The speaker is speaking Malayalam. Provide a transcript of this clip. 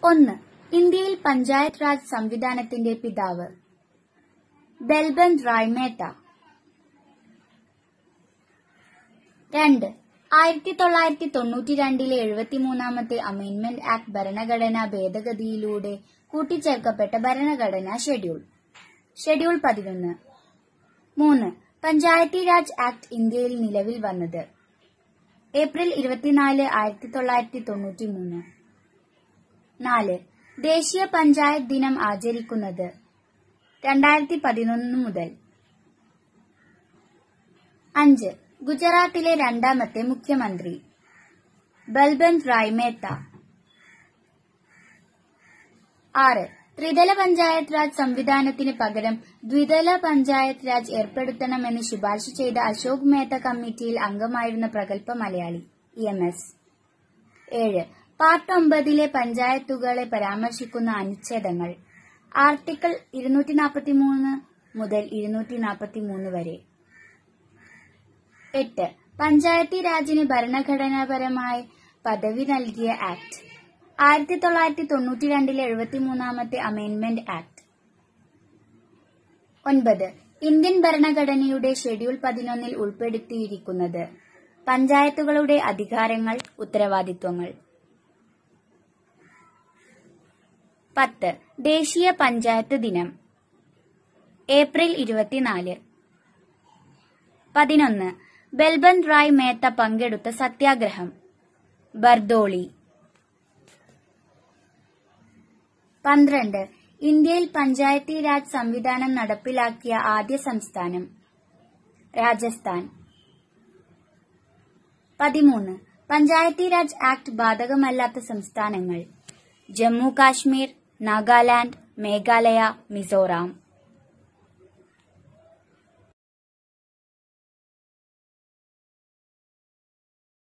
ഒന്ന് ഇന്ത്യയിൽ പഞ്ചായത്ത് രാജ് സംവിധാനത്തിന്റെ പിതാവ് ബൽബന്ത് റായ് മേത്ത രണ്ട് ആയിരത്തി തൊള്ളായിരത്തി തൊണ്ണൂറ്റി രണ്ടിലെ എഴുപത്തിമൂന്നാമത്തെ അമെൻമെന്റ് ആക്ട് ഭരണഘടനാ ഭേദഗതിയിലൂടെ കൂട്ടിച്ചേർക്കപ്പെട്ട ഭരണഘടനാ ഷെഡ്യൂൾ ഷെഡ്യൂൾ പതിനൊന്ന് മൂന്ന് പഞ്ചായത്തി രാജ് ആക്ട് ഇന്ത്യയിൽ നിലവിൽ വന്നത് ഏപ്രിൽ ഇരുപത്തിനാല് ആയിരത്തി തൊള്ളായിരത്തി തൊണ്ണൂറ്റി മൂന്ന് നാല് ദേശീയ പഞ്ചായത്ത് ദിനം ആചരിക്കുന്നത് രണ്ടായിരത്തി പതിനൊന്ന് മുതൽ അഞ്ച് ഗുജറാത്തിലെ രണ്ടാമത്തെ മുഖ്യമന്ത്രി ബൽബന്ത് റായ് മേത്ത ആറ് ത്രിതല പഞ്ചായത്ത് രാജ് സംവിധാനത്തിന് പകരം ദ്വിതല പഞ്ചായത്ത് രാജ് ഏർപ്പെടുത്തണമെന്ന് ശുപാർശ ചെയ്ത അശോക് മേത്ത കമ്മിറ്റിയിൽ അംഗമായിരുന്ന പ്രഗത്ഭ മലയാളി ഇ എം എസ് ഏഴ് പാർട്ട് ഒമ്പതിലെ പഞ്ചായത്തുകളെ പരാമർശിക്കുന്ന അനുച്ഛേദങ്ങൾ ആർട്ടിക്കിൾ ഇരുന്നൂറ്റി നാൽപ്പത്തിമൂന്ന് മുതൽ ഇരുന്നൂറ്റി നാൽപ്പത്തിമൂന്ന് വരെ എട്ട് പഞ്ചായത്തി രാജിന് ഭരണഘടനാപരമായി പദവി നൽകിയ ആക്ട് ആയിരത്തി തൊള്ളായിരത്തി തൊണ്ണൂറ്റി രണ്ടിലെ എഴുപത്തിമൂന്നാമത്തെ അമെൻമെന്റ് ആക്ട് ഒൻപത് ഇന്ത്യൻ ഭരണഘടനയുടെ ഷെഡ്യൂൾ പതിനൊന്നിൽ ഉൾപ്പെടുത്തിയിരിക്കുന്നത് പഞ്ചായത്തുകളുടെ അധികാരങ്ങൾ ഉത്തരവാദിത്വങ്ങൾ പത്ത് ദേശീയ പഞ്ചായത്ത് ദിനം ഏപ്രിൽ ഇരുപത്തിനാല് പതിനൊന്ന് ബൽബന്ത് റായ് മേത്ത പങ്കെടുത്ത സത്യാഗ്രഹം ബർദോളി പന്ത്രണ്ട് ഇന്ത്യയിൽ പഞ്ചായത്തി രാജ് സംവിധാനം നടപ്പിലാക്കിയ ആദ്യ സംസ്ഥാനം രാജസ്ഥാൻ പതിമൂന്ന് പഞ്ചായത്തി രാജ് ആക്ട് ബാധകമല്ലാത്ത സംസ്ഥാനങ്ങൾ ജമ്മു കാശ്മീർ നാഗാലാൻഡ് മേഘാലയ മിസോറാം